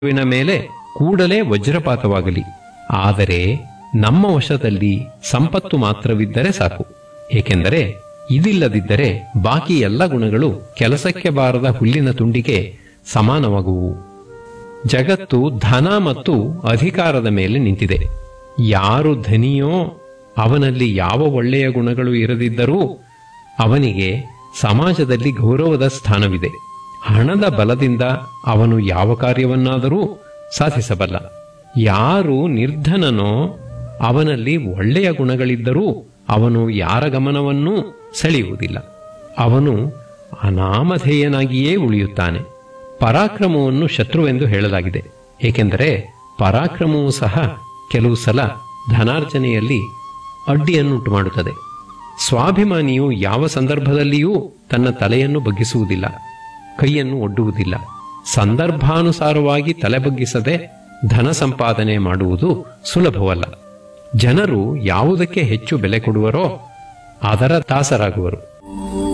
ವಿನ ಮೇಲೆ ಕೂಡಲೇ ವಜ್ರಪಾತವಾಗಲಿ ಆದರೆ ನಮ್ಮ ವಶದಲ್ಲಿ ಸಂಪತ್ತು ಮಾತ್ರವಿದ್ದರೆ ಸಾಕು ಏಕೆಂದರೆ ಇದಿಲ್ಲದಿದ್ದರೆ ಬಾಕಿ ಎಲ್ಲ ಗುಣಗಳು ಕೆಲಸಕ್ಕೆ ಬಾರದ ಹುಲ್ಲಿನ ತುಂಡಿಗೆ ಸಮಾನವಾಗುವು ಜಗತ್ತು ಧನ ಮತ್ತು ಅಧಿಕಾರದ ಮೇಲೆ ನಿಂತಿದೆ ಯಾರು ಧನಿಯೋ ಅವನಲ್ಲಿ ಯಾವ ಒಳ್ಳೆಯ ಗುಣಗಳು ಇರದಿದ್ದರೂ ಅವನಿಗೆ ಸಮಾಜದಲ್ಲಿ ಗೌರವದ ಸ್ಥಾನವಿದೆ ಹಣದ ಬಲದಿಂದ ಅವನು ಯಾವ ಕಾರ್ಯವನ್ನಾದರೂ ಸಾಧಿಸಬಲ್ಲ ಯಾರು ನಿರ್ಧನನೋ ಅವನಲ್ಲಿ ಒಳ್ಳೆಯ ಗುಣಗಳಿದ್ದರೂ ಅವನು ಯಾರ ಗಮನವನ್ನೂ ಸೆಳೆಯುವುದಿಲ್ಲ ಅವನು ಅನಾಮಧೇಯನಾಗಿಯೇ ಉಳಿಯುತ್ತಾನೆ ಪರಾಕ್ರಮವನ್ನು ಶತ್ರುವೆಂದು ಹೇಳಲಾಗಿದೆ ಏಕೆಂದರೆ ಪರಾಕ್ರಮವೂ ಸಹ ಕೆಲವು ಸಲ ಧನಾರ್ಜನೆಯಲ್ಲಿ ಅಡ್ಡಿಯನ್ನುಂಟು ಮಾಡುತ್ತದೆ ಸ್ವಾಭಿಮಾನಿಯು ಯಾವ ಸಂದರ್ಭದಲ್ಲಿಯೂ ತನ್ನ ತಲೆಯನ್ನು ಬಗ್ಗಿಸುವುದಿಲ್ಲ ಕೈಯನ್ನು ಒಡ್ಡುವುದಿಲ್ಲ ಸಂದರ್ಭಾನುಸಾರವಾಗಿ ತಲೆ ಬಗ್ಗಿಸದೆ ಧನ ಸಂಪಾದನೆ ಮಾಡುವುದು ಸುಲಭವಲ್ಲ ಜನರು ಯಾವುದಕ್ಕೆ ಹೆಚ್ಚು ಬೆಲೆ ಕೊಡುವರೋ ಅದರ ದಾಸರಾಗುವರು